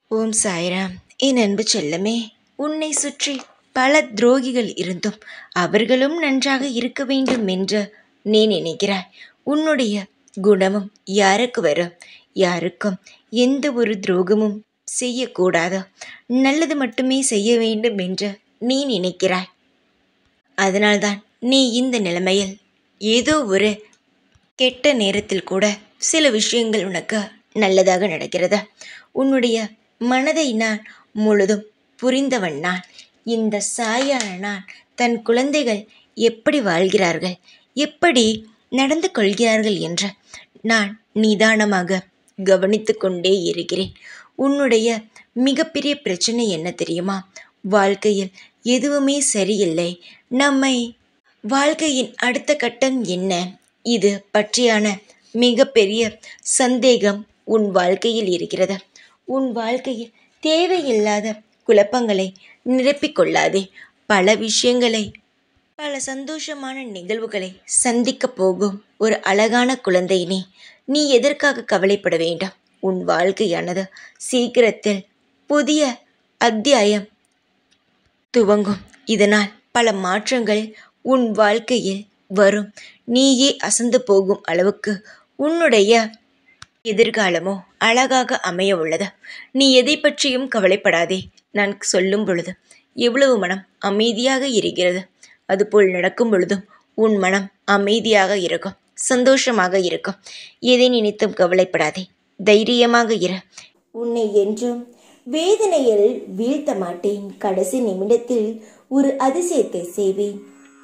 ஓம் சாய்ராம் என் அன்பு செல்லமே உன்னை சுற்றி பல துரோகிகள் இருந்தும் அவர்களும் நன்றாக இருக்க வேண்டும் என்று நீ நினைக்கிறாய் உன்னுடைய குணமும் யாருக்கு வரும் யாருக்கும் எந்த ஒரு துரோகமும் செய்யக்கூடாது நல்லது மட்டுமே செய்ய வேண்டும் என்று நீ நினைக்கிறாய் அதனால்தான் நீ இந்த நிலைமையில் ஏதோ ஒரு கெட்ட நேரத்தில் கூட சில விஷயங்கள் உனக்கு நல்லதாக நடக்கிறது உன்னுடைய மனதை நான் முழுதும் புரிந்தவன் நான் இந்த சாயான நான் தன் குழந்தைகள் எப்படி வாழ்கிறார்கள் எப்படி நடந்து கொள்கிறார்கள் என்று நான் நிதானமாக கவனித்து கொண்டே இருக்கிறேன் உன்னுடைய மிகப்பெரிய பிரச்சனை என்ன தெரியுமா வாழ்க்கையில் எதுவுமே சரியில்லை நம்மை வாழ்க்கையின் அடுத்த கட்டம் என்ன இது பற்றியான மிகப்பெரிய சந்தேகம் உன் வாழ்க்கையில் இருக்கிறது உன் வாழ்க்கையில் தேவையில்லாத குழப்பங்களை நிரப்பிக்கொள்ளாதே பல விஷயங்களை பல சந்தோஷமான நிகழ்வுகளை சந்திக்கப் போகும் ஒரு அழகான குழந்தை நீ நீ எதற்காக கவலைப்பட வேண்டாம் உன் வாழ்க்கையானது சீக்கிரத்தில் புதிய அத்தியாயம் துவங்கும் இதனால் பல மாற்றங்கள் உன் வாழ்க்கையில் வரும் நீயே அசந்து போகும் அளவுக்கு உன்னுடைய எதிர்காலமோ அழகாக அமைய உள்ளது நீ எதை பற்றியும் கவலைப்படாதே நான் சொல்லும் பொழுது எவ்வளவு மனம் அமைதியாக இருக்கிறது அதுபோல் நடக்கும் பொழுதும் உன் மனம் அமைதியாக இருக்கும் சந்தோஷமாக இருக்கும் எதை நினைத்தும் கவலைப்படாதே தைரியமாக இரு உன்னை என்றும் வேதனையில் வீழ்த்த மாட்டேன் கடைசி நிமிடத்தில் ஒரு அதிசயத்தை செய்வேன்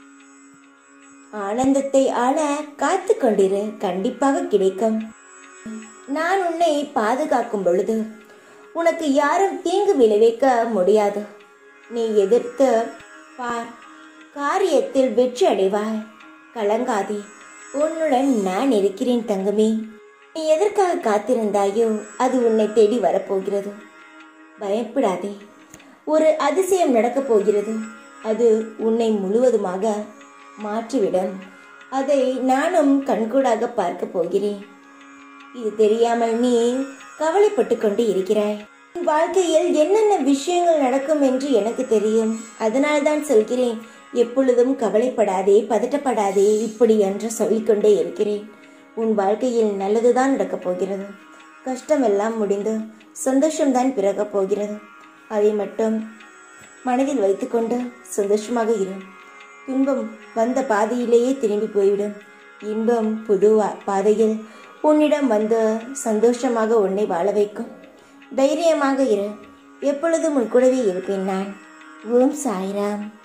ஆனந்தத்தை ஆள காத்து கொண்டிரு கண்டிப்பாக கிடைக்கும் நான் உன்னை பாதுகாக்கும் பொழுது உனக்கு யாரும் தீங்கு விளைவிக்க முடியாது நீ எதிர்த்து பார் காரியத்தில் வெற்றி அடைவாய் கலங்காதே உன்னுடன் நான் இருக்கிறேன் தங்கமே நீ எதற்காக காத்திருந்தாயோ அது உன்னை தேடி வரப்போகிறது பயப்படாதே ஒரு அதிசயம் நடக்கப் போகிறது அது உன்னை முழுவதுமாக மாற்றிவிடும் அதை நானும் கண்கூடாக பார்க்க போகிறேன் இது தெரியாமல் நீ கவலைப்பட்டு கொண்டு இருக்கிறாய் உன் வாழ்க்கையில் என்னென்ன விஷயங்கள் நடக்கும் என்று எனக்கு தெரியும் அதனால்தான் சொல்கிறேன் எப்பொழுதும் கவலைப்படாதே பதட்டப்படாதே இப்படி என்று சொல்லிக்கொண்டே இருக்கிறேன் உன் வாழ்க்கையில் நல்லதுதான் நடக்கப் போகிறது கஷ்டமெல்லாம் முடிந்து சந்தோஷம்தான் பிறக்கப் போகிறது அதை மட்டும் மனதில் வைத்துக்கொண்டு சந்தோஷமாக இரு துன்பம் வந்த பாதையிலேயே திரும்பி போய்விடும் இன்பம் புது வா- பாதையில் உன்னிடம் வந்து சந்தோஷமாக உன்னை வாழ வைக்கும் தைரியமாக இரு எப்பொழுதும் உன் கூடவே இருப்பேன் நான் ஓம் சாய்ராம்